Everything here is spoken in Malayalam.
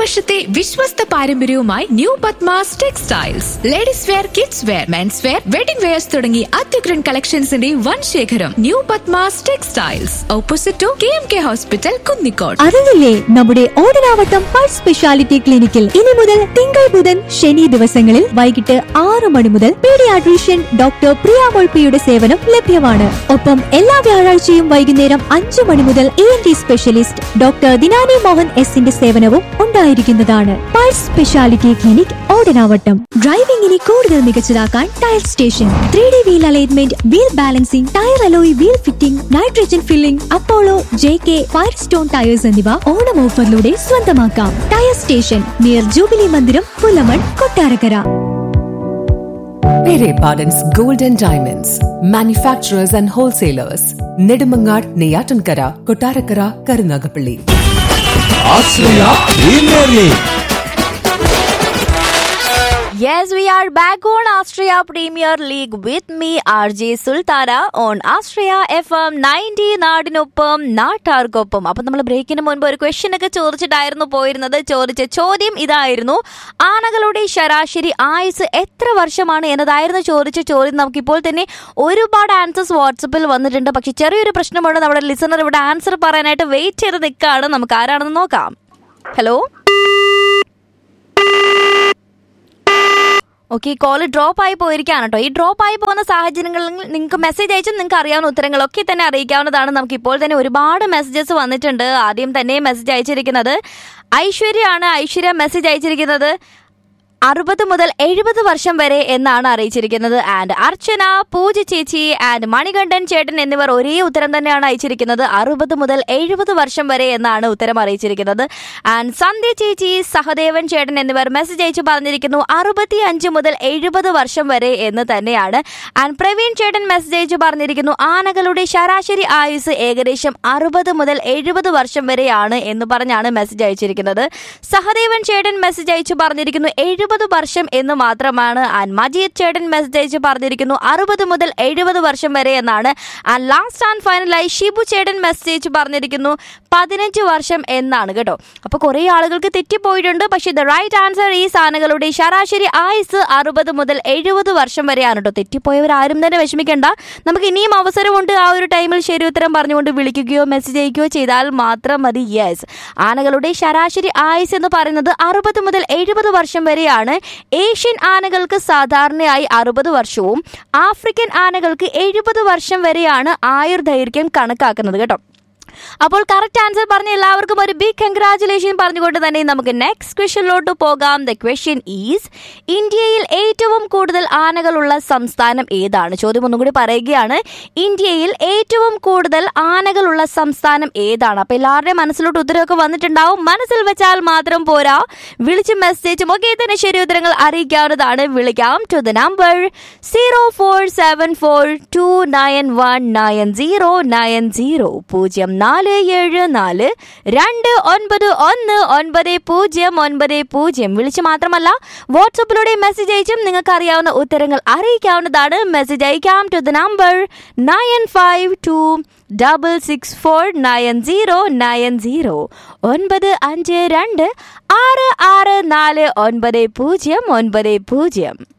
വർഷത്തെ വിശ്വസ്ത പാരമ്പര്യവുമായി new Padmas textiles ladies wear kids wear men's wear wedding wears തുടങ്ങി അത്യുഗ്രൻ കളക്ഷൻസിന്റെ വൻ ശേഖരം new Padmas textiles opposite to K M K hospital Kunnicode അറിവില്ലേ നമ്മുടെ ഓടനാവട്ടം പൾസ് സ്പെഷ്യാലിറ്റി ക്ലിനിക്കിൽ ഇനി മുതൽ തിങ്കൾ ബുധൻ ശനി ദിവസങ്ങളിൽ വൈകിട്ട് ആറ് മണി മുതൽ പീഡിയാട്രീഷ്യൻ ഡോക്ടർ പ്രിയ മൊൾപ്പിയുടെ സേവനം ലഭ്യമാണ് ഒപ്പം എല്ലാ വ്യാഴാഴ്ചയും വൈകുന്നേരം അഞ്ചു മണി മുതൽ E N T specialist doctor Dinani Mohan എസിന്റെ സേവനവും ഉണ്ടായിരിക്കുന്നതാണ് പൾസ് സ്പെഷ്യാലിറ്റി ക്ലിനിക് ഓടനാവട്ടം ഡ്രൈവിംഗിനെ കൂടുതൽ മികച്ചതാക്കാൻ tyre station three D wheel alignment wheel balancing tyre alloy wheel fitting nitrogen filling Apollo J K Firestone tyres എന്നിവ ഓണം ഓഫറിലൂടെ സ്വന്തമാക്കാം ടയർ സ്റ്റേഷൻ നിയർ ജൂബിലി മന്ദിരം Pulamon Kottarakkara Pere Pardon's Gold and Diamonds, manufacturers and wholesalers, Nedumangad, Neyatankara, Kotarakara, Karunagapalli. Ashraya premier league Yes, we are back on Austria Premier League with me, RJ Sultana, on Austria FM 90 നാടിനൊപ്പം നാട്ടാർക്കൊപ്പം അപ്പൊ നമ്മൾ ബ്രേക്കിന് മുൻപ് ഒരു ക്വസ്റ്റ്യൻ ഒക്കെ ചോദിച്ചിട്ടായിരുന്നു പോയിരുന്നത് ചോദിച്ച ചോദ്യം ഇതായിരുന്നു ആനകളുടെ ശരാശരി ആയുസ് എത്ര വർഷമാണ് എന്നതായിരുന്നു ചോദിച്ച ചോദ്യം നമുക്കിപ്പോൾ തന്നെ ഒരുപാട് ആൻസേഴ്സ് വാട്സപ്പിൽ വന്നിട്ടുണ്ട് പക്ഷെ ചെറിയൊരു പ്രശ്നമുണ്ട് നമ്മുടെ ലിസണർ ഇവിടെ ആൻസർ പറയാനായിട്ട് വെയിറ്റ് ചെയ്ത് നിൽക്കുകയാണ് നമുക്ക് ആരാണെന്ന് നോക്കാം ഹലോ ഓക്കെ കോൾ ഡ്രോപ്പ് ആയി പോയിരിക്കുകയാണ് കേട്ടോ ഈ ഡ്രോപ്പ് ആയി പോകുന്ന സാഹചര്യങ്ങളിൽ നിങ്ങൾക്ക് മെസ്സേജ് അയച്ചും നിങ്ങൾക്ക് അറിയാവുന്ന ഉത്തരങ്ങളൊക്കെ തന്നെ അറിയിക്കാവുന്നതാണ് നമുക്ക് ഇപ്പോൾ തന്നെ ഒരുപാട് മെസ്സേജസ് വന്നിട്ടുണ്ട് ആദ്യം തന്നെ മെസ്സേജ് അയച്ചിരിക്കുന്നത് ഐശ്വര്യയാണ് ഐശ്വര്യ മെസ്സേജ് അയച്ചിരിക്കുന്നത് അറുപത് മുതൽ എഴുപത് വർഷം വരെ എന്നാണ് അറിയിച്ചിരിക്കുന്നത് ആൻഡ് അർച്ചന പൂജ ചേച്ചി ആൻഡ് മണികണ്ഠൻ ചേട്ടൻ എന്നിവർ ഒരേ ഉത്തരം തന്നെയാണ് അയച്ചിരിക്കുന്നത് അറുപത് മുതൽ എഴുപത് വർഷം വരെ എന്നാണ് ഉത്തരം അറിയിച്ചിരിക്കുന്നത് ആൻഡ് സന്ധ്യ ചേച്ചി സഹദേവൻ ചേട്ടൻ എന്നിവർ മെസ്സേജ് അയച്ചു പറഞ്ഞിരിക്കുന്നു അറുപത്തി അഞ്ച് മുതൽ എഴുപത് വർഷം വരെ എന്ന് തന്നെയാണ് ആൻഡ് പ്രവീൺ ചേട്ടൻ മെസ്സേജ് അയച്ചു പറഞ്ഞിരിക്കുന്നു ആനകളുടെ ശരാശരി ആയുസ് ഏകദേശം അറുപത് മുതൽ എഴുപത് വർഷം വരെയാണ് എന്ന് പറഞ്ഞാണ് മെസ്സേജ് അയച്ചിരിക്കുന്നത് സഹദേവൻ ചേട്ടൻ മെസ്സേജ് അയച്ചു പറഞ്ഞിരിക്കുന്നു എഴുപത് വർഷം എന്ന് മാത്രമാണ് ആൻഡ് മജീദ് ചേട്ടൻ മെസ്സേജ് അയച്ചു പറഞ്ഞിരിക്കുന്നു അറുപത് മുതൽ എഴുപത് വർഷം വരെ എന്നാണ് ആൻഡ് ലാസ്റ്റ് ആൻഡ് ഫൈനലായി ഷിബു ചേട്ടൻ മെസ്സേജ് അയച്ചു പറഞ്ഞിരിക്കുന്നു പതിനഞ്ച് വർഷം എന്നാണ് കേട്ടോ അപ്പോൾ കുറേ ആളുകൾക്ക് തെറ്റിപ്പോയിട്ടുണ്ട് പക്ഷേ ദ റൈറ്റ് ആൻസർ ഈ സാധനങ്ങളുടെ ശരാശരി ആയുസ് അറുപത് മുതൽ എഴുപത് വർഷം വരെയാണ് കേട്ടോ തെറ്റിപ്പോയവർ ആരും തന്നെ വിഷമിക്കേണ്ട നമുക്ക് ഇനിയും അവസരമുണ്ട് ആ ഒരു ടൈമിൽ ശരി ഉത്തരം പറഞ്ഞുകൊണ്ട് വിളിക്കുകയോ മെസ്സേജ് അയക്കുകയോ ചെയ്താൽ മാത്രം മതി യെസ് ആനകളുടെ ശരാശരി ആയുസ് എന്ന് പറയുന്നത് അറുപത് മുതൽ എഴുപത് വർഷം വരെയാണ് ഏഷ്യൻ ആനകൾക്ക് സാധാരണയായി അറുപത് വർഷവും ആഫ്രിക്കൻ ആനകൾക്ക് എഴുപത് വർഷം വരെയാണ് ആയുർദൈർഘ്യം കണക്കാക്കുന്നത് കേട്ടോ അപ്പോൾ കറക്റ്റ് ആൻസർ പറഞ്ഞ എല്ലാവർക്കും ഒരു ബിഗ് കൺഗ്രാചുലേഷൻ പറഞ്ഞുകൊണ്ട് തന്നെ നമുക്ക് നെക്സ്റ്റ് ക്വസ്റ്റ്യനിലോട്ട് പോകാം ദ ക്വസ്റ്റ്യൻ ഈസ് ഇന്ത്യയിൽ ഏറ്റവും കൂടുതൽ ആനകളുള്ള സംസ്ഥാനം ഏതാണ് ചോദ്യം ഒന്നും കൂടി പറയുകയാണ് ഇന്ത്യയിൽ ഏറ്റവും കൂടുതൽ ആനകളുള്ള സംസ്ഥാനം ഏതാണ് അപ്പൊ എല്ലാവരുടെയും മനസ്സിലോട്ട് ഉത്തരവൊക്കെ വന്നിട്ടുണ്ടാവും മനസ്സിൽ വെച്ചാൽ മാത്രം പോരാ വിളിച്ച് മെസ്സേജും ഒക്കെ തന്നെ ശരി ഉത്തരങ്ങൾ അറിയിക്കാവുന്നതാണ് വിളിക്കാം to the number zero four seven four two nine one nine zero nine zero പൂജ്യം നാല് ഏഴ് നാല് രണ്ട് ഒൻപത് ഒന്ന് ഒൻപത് പൂജ്യം ഒൻപത് പൂജ്യം വിളിച്ച് മാത്രമല്ല വാട്സപ്പിലൂടെ മെസ്സേജ് അയച്ചും നിങ്ങൾക്ക് അറിയാവുന്ന ഉത്തരങ്ങൾ അറിയിക്കാവുന്നതാണ് മെസ്സേജ് അയക്കാം to the number nine five two double six four nine zero nine zero ഒൻപത് അഞ്ച് രണ്ട് ആറ് ആറ് നാല് ഒൻപത് പൂജ്യം ഒൻപത് പൂജ്യം